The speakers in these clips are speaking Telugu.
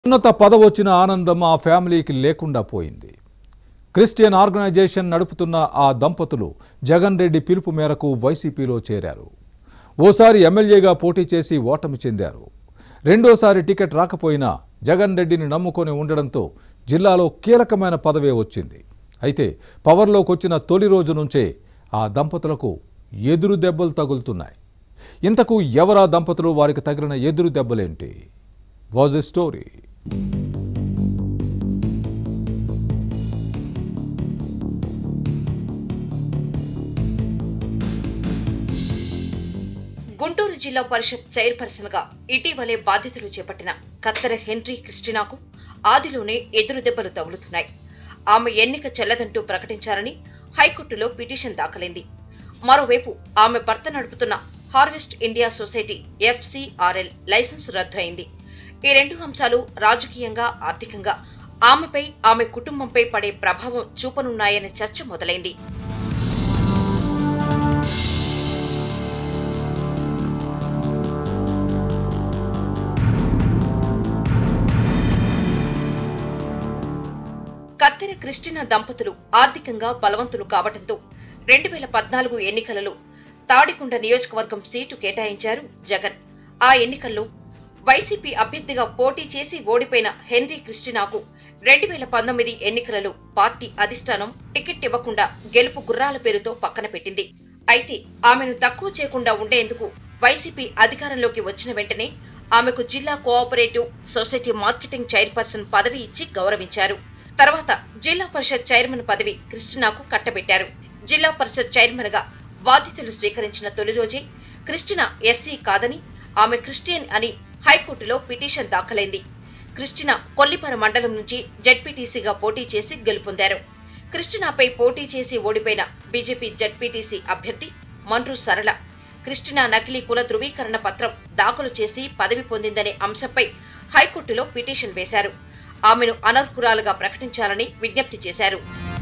ఉన్నత పదవొచ్చిన ఆనందం ఆ ఫ్యామిలీకి లేకుండా పోయింది క్రిస్టియన్ ఆర్గనైజేషన్ నడుపుతున్న ఆ దంపతులు జగన్ రెడ్డి పిలుపు మేరకు వైసీపీలో చేరారు ఓసారి ఎమ్మెల్యేగా పోటీ చేసి ఓటమి చెందారు రెండోసారి టికెట్ రాకపోయినా జగన్ రెడ్డిని నమ్ముకొని ఉండడంతో జిల్లాలో కీలకమైన పదవే వచ్చింది అయితే పవర్లోకి వచ్చిన తొలి రోజు నుంచే ఆ దంపతులకు ఎదురు దెబ్బలు తగులుతున్నాయి ఇంతకు ఎవరా దంపతులు వారికి తగిలిన ఎదురు దెబ్బలేంటి was a story Guntur Zilla Parishad chairperson గా ఇటీవలే బాధ్యతలు చేపట్టిన కత్తెర హెన్రీ క్రిస్టినాకు ఆదిలోనే ఎదురు దెబ్బలు తగులుతున్నాయి ఆమె ఎన్నిక చెల్లదంటూ ప్రకటించారని హైకోర్టులో పిటిషన్ దాఖలైంది మరోవైపు ఆమె భర్త నడుపుతున్న Harvest India Society FCRL licence రద్దు అయింది ఈ రెండు అంశాలు రాజకీయంగా ఆర్థికంగా ఆమెపై ఆమె కుటుంబంపై పడే ప్రభావం చూపనున్నాయనే చర్చ మొదలైంది కత్తెర క్రిస్టినా దంపతులు ఆర్థికంగా బలవంతులు కావడంతో రెండు వేల పద్నాలుగు ఎన్నికలలో తాడికొండ నియోజకవర్గం సీటు కేటాయించారు జగన్ ఆ ఎన్నికల్లో వైసీపీ అభ్యర్థిగా పోటీ చేసి ఓడిపోయిన హెన్రీ క్రిస్టినాకు రెండు వేల పంతొమ్మిది ఎన్నికలలో పార్టీ అధిష్టానం టికెట్ ఇవ్వకుండా గెలుపు గుర్రాల పేరుతో పక్కన పెట్టింది అయితే ఆమెను తక్కువ చేయకుండా ఉండేందుకు వైసీపీ అధికారంలోకి వచ్చిన వెంటనే ఆమెకు జిల్లా కోఆపరేటివ్ సొసైటీ మార్కెటింగ్ చైర్పర్సన్ పదవి ఇచ్చి గౌరవించారు తర్వాత జిల్లా పరిషత్ చైర్మన్ పదవి క్రిస్టినాకు కట్టబెట్టారు జిల్లా పరిషత్ చైర్మన్ గా బాధ్యతలు స్వీకరించిన తొలి రోజే క్రిస్టినా ఎస్సీ కాదని ఆమె క్రిస్టియన్ అని హైకోర్టులో పిటిషన్ దాఖలైంది క్రిస్టినా కొల్లిపర మండలం నుంచి జడ్పీటీసీగా పోటీ చేసి గెలుపొందారు క్రిస్టినాపై పోటీ చేసి ఓడిపోయిన బీజేపీ జడ్పీటీసీ అభ్యర్థి మండ్రు సరళ క్రిస్టినా నకిలీ కుల ధృవీకరణ పత్రం దాఖలు చేసి పదవి పొందిందనే అంశంపై హైకోర్టులో పిటిషన్ వేశారు ఆమెను అనర్హురాలుగా ప్రకటించాలని విజ్ఞప్తి చేశారు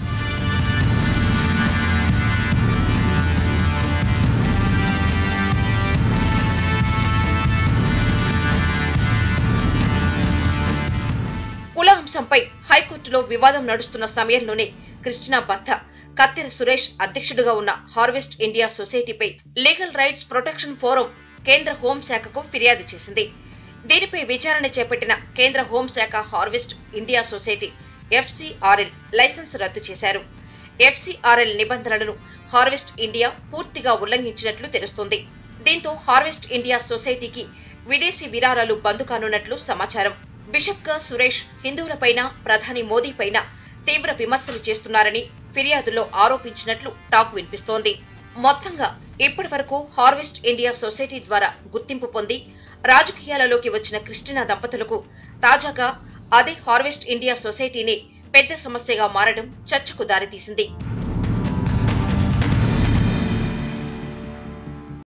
కుల అంశంపై హైకోర్టులో వివాదం నడుస్తున్న సమయంలోనే క్రిస్టినా భర్త కత్తెర సురేష్ అధ్యక్షుడిగా ఉన్న హార్వెస్ట్ ఇండియా సొసైటీపై లీగల్ రైట్స్ ప్రొటెక్షన్ ఫోరం కేంద్ర హోంశాఖకు ఫిర్యాదు చేసింది దీనిపై విచారణ చేపట్టిన కేంద్ర హోంశాఖ Harvest India Society FCRL licence రద్దు చేశారు ఎఫ్సిఆర్ఎల్ నిబంధనలను హార్వెస్ట్ ఇండియా పూర్తిగా ఉల్లంఘించినట్లు తెలుస్తోంది దీంతో హార్వెస్ట్ ఇండియా సొసైటీకి విదేశీ విరాళాలు బంద్ కానున్నట్లు సమాచారం బిషప్ గా సురేష్ హిందువులపైన ప్రధాని మోదీపైన తీవ్ర విమర్శలు చేస్తున్నారని ఫిర్యాదుల్లో ఆరోపించినట్లు టాక్ వినిపిస్తోంది మొత్తంగా ఇప్పటి వరకు హార్వెస్ట్ ఇండియా సొసైటీ ద్వారా గుర్తింపు పొంది రాజకీయాలలోకి వచ్చిన క్రిస్టినా దంపతులకు తాజాగా అదే హార్వెస్ట్ ఇండియా సొసైటీని పెద్ద సమస్యగా మారడం చర్చకు దారితీసింది